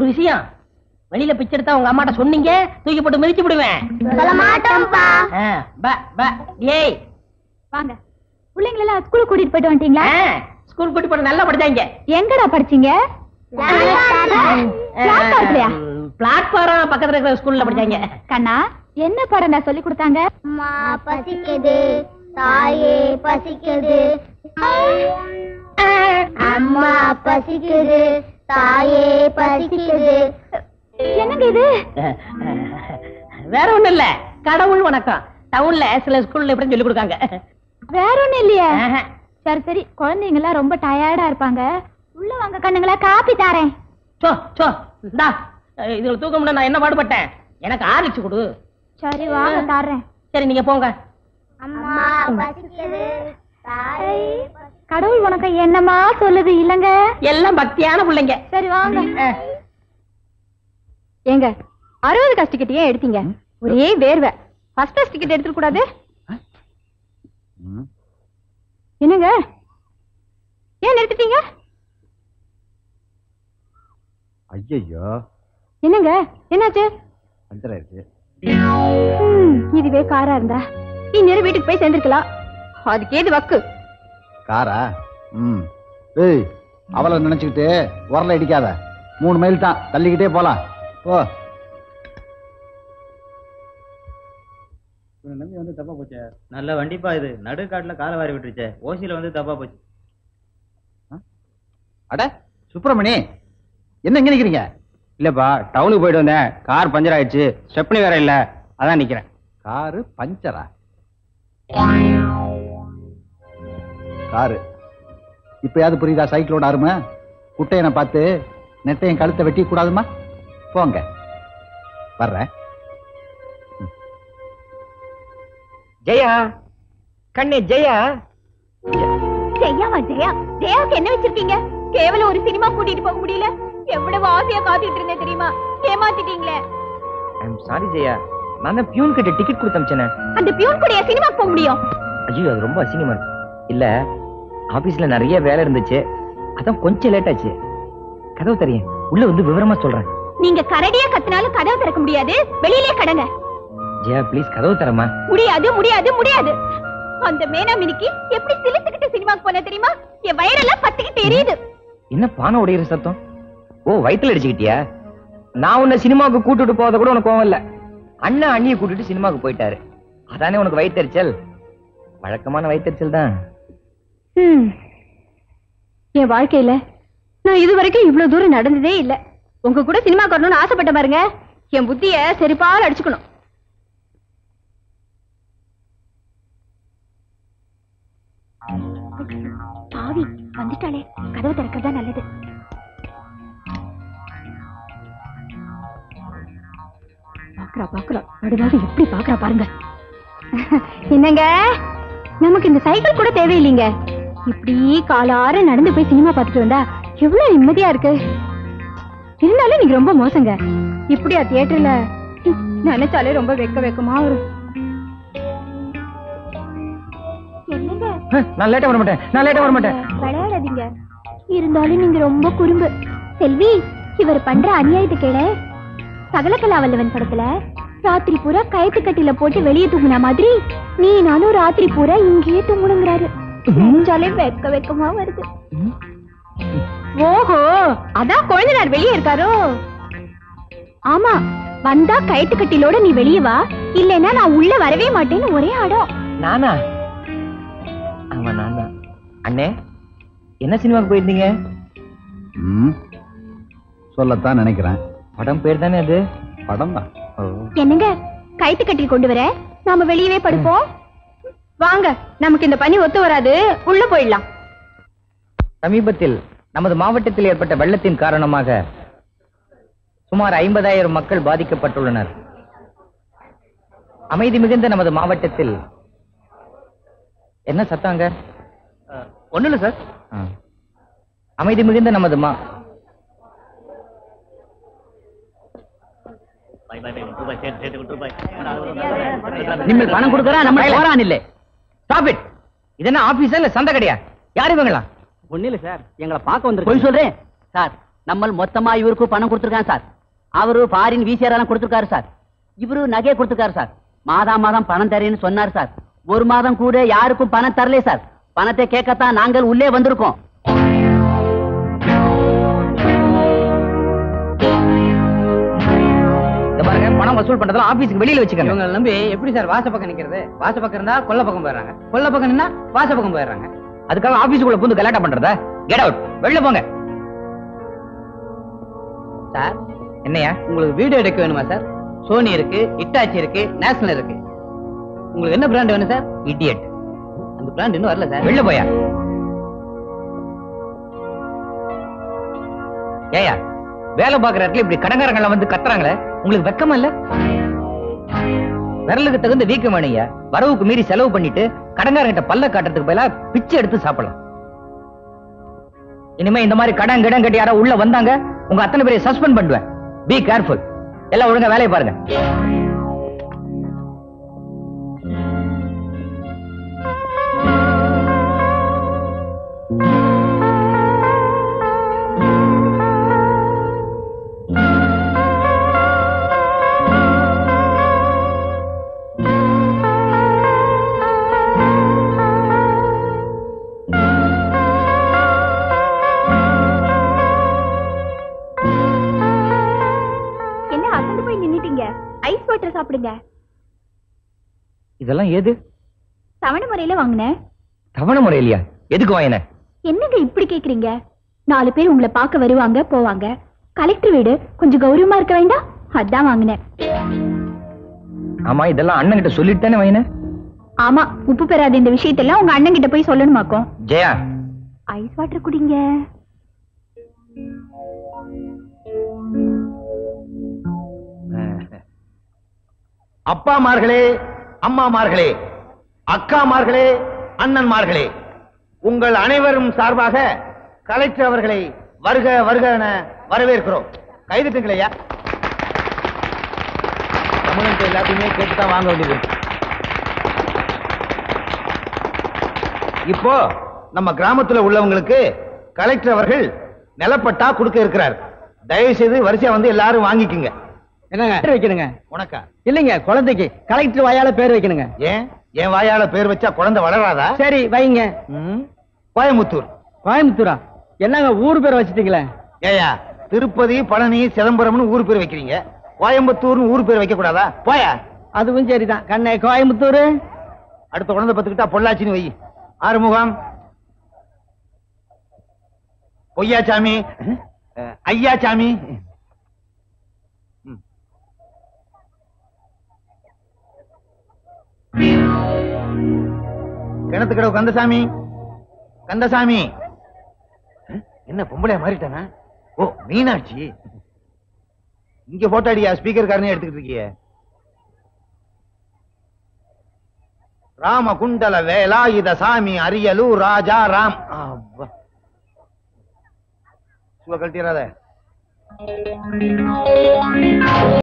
விஷயம் வெளியில பிச்சை எடுத்தா உங்க அம்மாட்ட சொன்னீங்க தூக்கி போட்டு மிதிச்சு விடுவேன் சொல்ல மாட்டோம்ப்பா ஆ, ப, ப, ஏய் வாங்க பிள்ளைங்களெல்லாம் ஸ்கூலுக்கு கூட்டிட்டு போயிட்டு வந்துட்டீங்களா ஸ்கூல் கூட்டி போட்டு நல்லா படிச்சாங்க எங்கடா படிச்சீங்க பிளாட்ஃபார்ம்லயா? பிளாட்ஃபாரம் பக்கத்துல இருக்கிற ஸ்கூல்ல படிச்சாங்க கண்ணா என்ன பாடம் நான் சொல்லி கொடுத்தாங்க அம்மா பசிக்குது தாயே பசிக்குது அம்மா பசிக்குது தாயே பசிக்குது என்னங்க இது வேற ஒண்ணும் இல்ல கடவுள் வணக்கம் டவுன்ல சில ஸ்கூல்ல எப்படி சொல்லி கொடுக்காங்க வேற ஒண்ணும் இல்லையா ஆஹா. சரி சரி குழந்தைங்க எல்லாம் ரொம்ப டயர்டா இருப்பாங்க உள்ள வாங்க கண்ணுங்களா காப்பி தாரேன் சோ சோ இந்தா இதுல தூக்க முடியல நான் என்ன பாடுபட்டேன் எனக்கு ஆரம்பிச்சு கொடு சரி வாங்க தாரேன் சரி நீங்க போங்க அம்மா பசிக்குது தாயே கடவுள் உனக்கு என்னமா சொல்லுது இல்லங்க எல்லாம் பக்தியான பிள்ளைங்க சரி வாங்க ஆ. ஏங்க அறுபது கஷ்ட டிக்கெட் ஏன் எடுத்தீங்க ஒரே வேர்வை ஃபர்ஸ்ட் கிளாஸ் டிக்கெட் எடுத்துக்க கூடாது என்னங்க ஏன் நிறுத்திட்டீங்க ஐயோ என்னங்க என்னாச்சு பஞ்சர் ஆயிடுச்சு ம், இதுவே காரா இருந்தா இந்நேரம் வீட்டுக்கு போய் சேர்ந்துருக்கலாம் அதுக்கு ஏது வக்கு காரா ம் ஏய் அவளை நினைச்சுக்கிட்டு உரல இடிக்காத மூணு மைல் தான் தள்ளிக்கிட்டே போலாம் போ நம்பி வந்து தப்பா போச்சே நல்ல வண்டிப்பா இது நடுக்காட்டுல காலை வாரி விட்டுருச்சே ஓசியில வந்து தப்பா போச்சு அட சுப்பிரமணி என்ன இங்க நிக்கிறீங்க இல்லப்பா டவுனுக்கு போயிட்டு வந்தேன் கார் பஞ்சர் ஆயிடுச்சு ஸ்டெப்னி வேற இல்ல அதான் நிக்கிறேன் காரு பஞ்சரா காரு இப்பயாவது புரியுதா சைக்கிளோட அருமை குட்டையனை பார்த்து நெட்டையன் கழுத்தை வெட்டி கூடாதுமா போங்க வர்றேன் ஜெயா கண்ணே ஜெயா ஜெயாவா ஜெயா ஜெயாவுக்கு என்ன வச்சிருக்கீங்க கேவலம் ஒரு சினிமா கூட்டிட்டு போக முடியல எவ்வளவு ஆசையா காத்துட்டு இருந்தேன் தெரியுமா ஏமாத்திட்டீங்களே ஐம் சாரி ஜெயா நான் தான் பியூன் கிட்ட டிக்கெட் கொடுத்து அமிச்சேனே அந்த பியூன் கூட சினிமா போக முடியும் ஐயோ அது ரொம்ப அசிங்கமா இருக்கு இல்ல ஆபீஸ்ல நிறைய வேலை இருந்துச்சு அதான் கொஞ்சம் லேட் ஆச்சு கதவு தெரியும் உள்ள வந்து விவரமா சொல்றேன் நீங்க கரடியா கத்தினாலும் கதவு திறக்க முடியாது வெளியிலே கடங்க ஜெயா ப்ளீஸ் கதவு தரமா முடியாது முடியாது முடியாது அந்த மேனா மினிக்கு எப்படி சிலித்துக்கிட்டு சினிமாக்கு போன தெரியுமா என் வயிறெல்லாம் பத்திக்கிட்டு எரியுது என்ன பானை உடையிற சத்தம் ஓ வயித்துல அடிச்சுக்கிட்டியா நான் உன்னை சினிமாவுக்கு கூட்டிட்டு போறத கூட உனக்கு கோவம் இல்ல அண்ணன் அண்ணியை கூட்டிட்டு சினிமாவுக்கு போயிட்டாரு அதானே உனக்கு வயித்தெரிச்சல் வழக்கமான வயித்தெரிச்சல் தான் ஹம். என் வாழ்க்கையில நான் இது வரைக்கும் இவ்வளவு தூரம் நடந்ததே இல்ல உங்க கூட சினிமா வரணும்னு ஆசைப்பட்ட பாருங்க என் புத்திய செருப்பால் அடிச்சுக்கணும் பாவி வந்துட்டாளே கதவு திறக்கிறதா நல்லது பாக்குறா பாக்குறா நடுவாக எப்படி பாக்குறா பாருங்க என்னங்க நமக்கு இந்த சைக்கிள் கூட தேவையில்லைங்க இப்படி காலார நடந்து போய் சினிமா பார்த்துட்டு வந்தா எவ்வளவு நிம்மதியா இருக்கு இருந்தாலும் நீங்க ரொம்ப மோசங்க இப்படியா தியேட்டர்ல நினைச்சாலே ரொம்ப வெக்க வெக்கமா வரும் என்னங்க நான் லேட்டா வர மாட்டேன் நான் லேட்டா வர மாட்டேன் விளையாடாதீங்க இருந்தாலும் நீங்க ரொம்ப குறும்பு செல்வி இவர் பண்ற அநியாயத்தை கேள சகலகலா வல்லவன் படத்துல ராத்திரி பூரா கயத்து கட்டில போட்டு வெளியே தூங்குன மாதிரி நீ நானும் ராத்திரி பூரா இங்கேயே தூங்கணுங்கிறாரு நினைச்சாலே வெக்க வெக்கமா வருது ஓஹோ அதான் குழந்தைனார் வெளியே இருக்காரோ ஆமா வந்தா கயத்து கட்டிலோட நீ வெளியே வா இல்லைன்னா நான் உள்ள வரவே மாட்டேன்னு ஒரே ஆடம் நானா ஆமா நான் தான் அண்ணே என்ன சினிமாவுக்கு போயிருந்தீங்க ம் சொல்லத்தான் நினைக்கிறேன் படம் பேர் தானே அது படம் தான் என்னங்க கைத்து கட்டில் கொண்டு வர நாம வெளியவே படுப்போம் வாங்க நமக்கு இந்த பனி ஒத்து வராது உள்ள போயிடலாம் சமீபத்தில் நமது மாவட்டத்தில் ஏற்பட்ட வெள்ளத்தின் காரணமாக சுமார் ஐம்பதாயிரம் மக்கள் பாதிக்கப்பட்டுள்ளனர் அமைதி மிகுந்த நமது மாவட்டத்தில் என்ன சத்தாங்க ஒண்ணு இல்ல சார் அமைதி மிகுந்த நமது மா நிம்மல் பணம் கொடுக்கறா நம்ம போறான் இல்ல ஸ்டாப் இட் இது என்ன ஆபீஸா இல்ல சந்தை கடையா யார் இவங்களா ஒண்ணு இல்ல சார் எங்களை பார்க்க வந்து போய் சொல்றேன் சார் நம்ம மொத்தமா இவருக்கு பணம் கொடுத்துருக்காங்க சார் அவரு ஃபாரின் வீசியரெல்லாம் கொடுத்துருக்காரு சார் இவரு நகையை கொடுத்துருக்காரு சார் மாதம் மாதம் பணம் தரேன்னு சொன்னார் சார் ஒரு மாதம் கூட யாருக்கும் பணம் தரல சார் பணத்தை கேட்கத்தான் நாங்கள் உள்ளே வந்திருக்கோம் இந்த பாருங்க பணம் வசூல் பண்றதுல ஆபீஸ்க்கு வெளியில வச்சுக்கோங்க இவங்களை நம்பி எப்படி சார் வாச பக்கம் நிக்கிறது வாச பக்கம் இருந்தா கொல்ல பக்கம் போயிடுறாங்க கொல்ல பக்கம் நின்னா வாச பக்கம் போயிடுறாங்க அதுக்காக ஆபீஸ்க்குள்ள புந்து கலாட்டா பண்றதா கெட் அவுட் வெளில போங்க சார் என்னையா உங்களுக்கு வீடியோ எடுக்க வேணுமா சார் சோனி இருக்கு இட்டாச்சி இருக்கு நேஷனல் இருக்கு உங்களுக்கு என்ன பிராண்ட் வேணும் சார் இடியட் அந்த பிராண்ட் இன்னும் வரல சார் வெளில போயா ஏயா வேலை பாக்குற இடத்துல இப்படி கடங்காரங்கள வந்து கத்துறாங்களே உங்களுக்கு வெக்கமா இல்ல விரலுக்கு தகுந்த வீக்கம் வேணுங்க வரவுக்கு மீறி செலவு பண்ணிட்டு கடங்காரங்கிட்ட பல்ல காட்டுறதுக்கு பதிலா பிச்சை எடுத்து சாப்பிடலாம் இனிமே இந்த மாதிரி கடன் கிடம் கட்டி யாரோ உள்ள வந்தாங்க உங்க அத்தனை பேரை சஸ்பெண்ட் பண்ணுவேன் பி கேர்ஃபுல் எல்லாம் ஒழுங்கா வேலையை பாருங்க என்ன அசந்து போய் நின்னுட்டீங்க ஐஸ் வாட்டர் சாப்பிடுங்க இதெல்லாம் ஏது தவணை முறையில வாங்கினேன் தவணை முறையிலையா எதுக்கு வாங்கின என்னங்க இப்படி கேக்குறீங்க நாலு பேர் உங்களை பார்க்க வருவாங்க போவாங்க கலெக்டர் வீடு கொஞ்சம் கௌரவமா இருக்க வேண்டாம் அதான் வாங்கினேன் ஆமா இதெல்லாம் அண்ணன் கிட்ட சொல்லிட்டு தானே வாங்கின ஆமா உப்பு பெறாத இந்த விஷயத்தெல்லாம் உங்க அண்ணன் கிட்ட போய் சொல்லணுமாக்கும் ஜெயா ஐஸ் வாட்டர் குடிங்க அப்பாமார்களே அம்மாமார்களே அக்காமார்களே அண்ணன்மார்களே உங்கள் அனைவரும் சார்பாக கலெக்டர் அவர்களை வருக வருக என வரவேற்கிறோம் கைதுட்டுங்களையா தமிழன் எல்லாத்தையுமே கேட்டுதான் வாங்க வேண்டியது இப்போ நம்ம கிராமத்துல உள்ளவங்களுக்கு கலெக்டர் அவர்கள் நிலப்பட்டா கொடுக்க இருக்கிறார் தயவு செய்து வரிசையா வந்து எல்லாரும் வாங்கிக்குங்க என்னங்க பேர் வைக்கணுங்க உனக்கா இல்லைங்க குழந்தைக்கு கலெக்டர் வாயால பேர் வைக்கணுங்க ஏன் என் வாயால பேர் வச்சா குழந்தை வளராதா சரி வைங்க ம், கோயமுத்தூர் கோயம்புத்தூரா என்னங்க ஊர் பேர் வச்சிட்டீங்களே ஏயா திருப்பதி பழனி சிதம்பரம்னு ஊர் பேர் வைக்கிறீங்க கோயம்புத்தூர்னு ஊர் பேர் வைக்க கூடாதா போயா அதுவும் சரிதான் கண்ணே கோயம்புத்தூர் அடுத்த குழந்தை பத்துக்கிட்டா பொள்ளாச்சின்னு வை ஆறுமுகம் பொய்யாச்சாமி அஹ், ஐயாச்சாமி ம். கிணத்து கடவு கந்தசாமி கந்தசாமி அஹ், என்ன பொம்பளையா மாறிட்டானா ஓ மீனாட்சி இங்க போட்டோ அடியா ஸ்பீக்கர் காரனே எடுத்துக்கிட்டு இருக்கிய ராம குண்டல வேலாயுத சாமி அரியலூர் ராஜா ராம் அப்பா. சுவ கழட்டிடாத